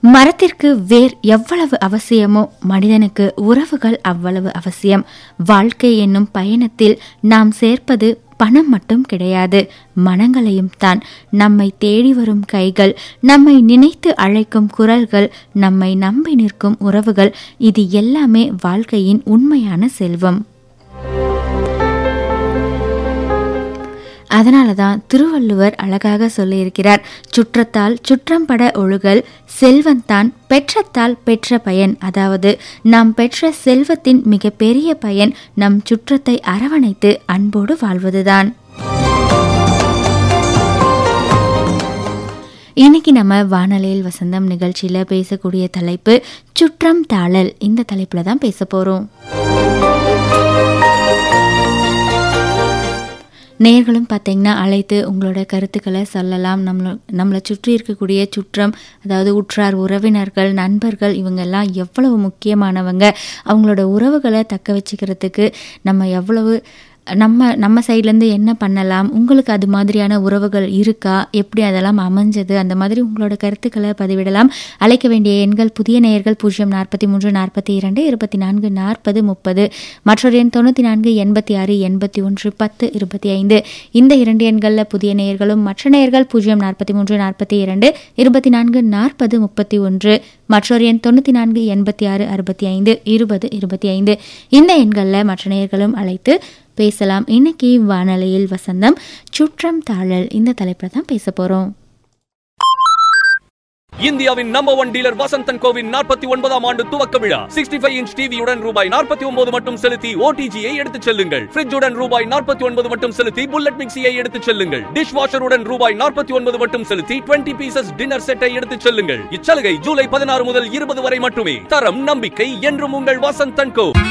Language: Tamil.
மரத்திற்கு வேர் எவ்வளவு அவசியமோ மனிதனுக்கு உறவுகள் அவ்வளவு அவசியம் வாழ்க்கை என்னும் பயணத்தில் நாம் சேர்ப்பது பணம் மட்டும் கிடையாது மனங்களையும் தான் நம்மை தேடி வரும் கைகள் நம்மை நினைத்து அழைக்கும் குரல்கள் நம்மை நம்பி நிற்கும் உறவுகள் இது எல்லாமே வாழ்க்கையின் உண்மையான செல்வம் அதனால தான் திருவள்ளுவர் அழகாக சொல்லியிருக்கிறார் சுற்றத்தால் சுற்றம் பட ஒழுகல் செல்வந்தான் பெற்றத்தால் பெற்ற பயன் அதாவது நாம் பெற்ற செல்வத்தின் மிகப்பெரிய பயன் நம் சுற்றத்தை அரவணைத்து அன்போடு வாழ்வதுதான் இன்னைக்கு நம்ம வானொலியில் வசந்தம் நிகழ்ச்சியில பேசக்கூடிய தலைப்பு சுற்றம் தாளல் இந்த தலைப்புல தான் பேச போறோம் நேர்களும் பார்த்தீங்கன்னா அழைத்து உங்களோட கருத்துக்களை சொல்லலாம் நம்மள நம்மளை சுற்றி இருக்கக்கூடிய சுற்றம் அதாவது உற்றார் உறவினர்கள் நண்பர்கள் இவங்கெல்லாம் எவ்வளவு முக்கியமானவங்க அவங்களோட உறவுகளை தக்க வச்சுக்கிறதுக்கு நம்ம எவ்வளவு நம்ம நம்ம சைட்லேருந்து என்ன பண்ணலாம் உங்களுக்கு அது மாதிரியான உறவுகள் இருக்கா எப்படி அதெல்லாம் அமைஞ்சது அந்த மாதிரி உங்களோட கருத்துக்களை பதிவிடலாம் அழைக்க வேண்டிய எண்கள் புதிய நேயர்கள் பூஜ்ஜியம் நாற்பத்தி மூன்று நாற்பத்தி இரண்டு இருபத்தி நான்கு நாற்பது முப்பது மற்றொரு எண் தொண்ணூற்றி நான்கு எண்பத்தி ஆறு எண்பத்தி ஒன்று பத்து இருபத்தி ஐந்து இந்த இரண்டு எண்களில் புதிய நேயர்களும் மற்ற நேயர்கள் பூஜ்ஜியம் நாற்பத்தி மூன்று நாற்பத்தி இரண்டு இருபத்தி நான்கு நாற்பது முப்பத்தி ஒன்று மற்றொரு எண் தொண்ணூற்றி நான்கு எண்பத்தி ஆறு அறுபத்தி ஐந்து இருபது இருபத்தி ஐந்து இந்த எண்களில் மற்ற நேயர்களும் அழைத்து பேசலாம் இன்னைக்கு வானொலியில் வசந்தம் சுற்றம் தாழல் இந்த தலைப்பில் தான் பேச போகிறோம் இந்தியாவின் நம்பர் ஒன் டீலர் வசந்தன் கோவின் நாற்பத்தி ஒன்பதாம் ஆண்டு துவக்க விழா சிக்ஸ்டி ஃபைவ் இன்ச் டிவியுடன் ரூபாய் நாற்பத்தி ஒன்பது மட்டும் செலுத்தி ஓடிஜியை எடுத்துச் செல்லுங்கள் ஃபிரிட்ஜுடன் ரூபாய் நாற்பத்தி ஒன்பது மட்டும் செலுத்தி புல்லட் மிக்சியை எடுத்துச் செல்லுங்கள் டிஷ் வாஷருடன் ரூபாய் நாற்பத்தி ஒன்பது மட்டும் செலுத்தி டுவெண்ட்டி பீசஸ் டின்னர் செட்டை எடுத்துச் செல்லுங்கள் இச்சலுகை ஜூலை பதினாறு முதல் இருபது வரை மட்டுமே தரம் நம்பிக்கை என்றும் உங்கள் வசந்தன் கோ